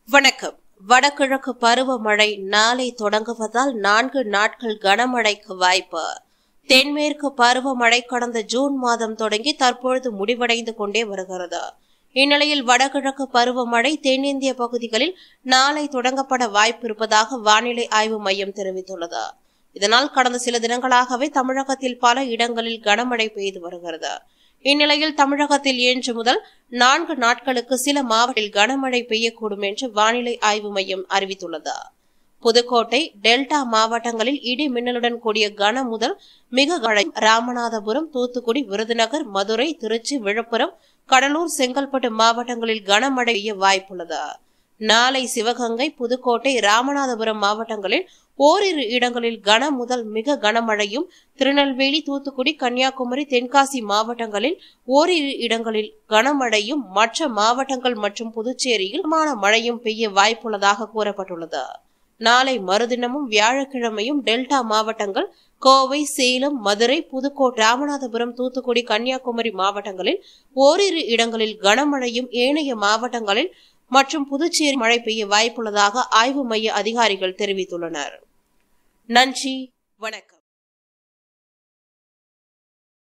வணக்கம் வடகிழக்கு பருவமழை நாளை தொடங்குவதால் நான்கு நாட்கள் கனமழைக்கு வாய்ப்பு தென்மேற்கு பருவமழை கடந்த ஜூன் மாதம் தொடங்கி தற்பொழுது முடிவடைந்து கொண்டே வருகிறது இந்நிலையில் வடகிழக்கு பருவமழை தென்னிந்திய பகுதிகளில் நாளை தொடங்கப்பட வாய்ப்பு இருப்பதாக வானிலை ஆய்வு மையம் தெரிவித்துள்ளது இதனால் கடந்த சில தினங்களாகவே தமிழகத்தில் பல இடங்களில் கனமழை பெய்து வருகிறது இந்நிலையில் தமிழகத்தில் இன்று முதல் நான்கு நாட்களுக்கு சில மாவட்டத்தில் கனமழை பெய்யக்கூடும் என்று வானிலை ஆய்வு மையம் அறிவித்துள்ளது புதுக்கோட்டை டெல்டா மாவட்டங்களில் இடி மின்னலுடன் கூடிய கன முதல் மிக கன ராமநாதபுரம் தூத்துக்குடி விருதுநகர் மதுரை திருச்சி விழுப்புரம் கடலூர் செங்கல்பட்டு மாவட்டங்களில் கனமழை பெய்ய வாய்ப்புள்ளது நாளை சிவகங்கை புதுக்கோட்டை ராமநாதபுரம் மாவட்டங்களில் ஓரிரு இடங்களில் கன முதல் மிக கனமழையும் திருநெல்வேலி தூத்துக்குடி கன்னியாகுமரி தென்காசி மாவட்டங்களில் ஓரிரு இடங்களில் கனமழையும் மற்ற மாவட்டங்கள் மற்றும் புதுச்சேரியில் மிதமான மழையும் பெய்ய வாய்ப்புள்ளதாக கூறப்பட்டுள்ளது நாளை மறுதினமும் வியாழக்கிழமையும் டெல்டா மாவட்டங்கள் கோவை சேலம் மதுரை புதுக்கோட்டை ராமநாதபுரம் தூத்துக்குடி கன்னியாகுமரி மாவட்டங்களில் ஓரிரு இடங்களில் கனமழையும் ஏனைய மாவட்டங்களில் மற்றும் புதுச்சேரி மழை பெய்ய வாய்ப்புள்ளதாக ஆய்வு மைய அதிகாரிகள் தெரிவித்துள்ளனர் நன்றி வணக்கம்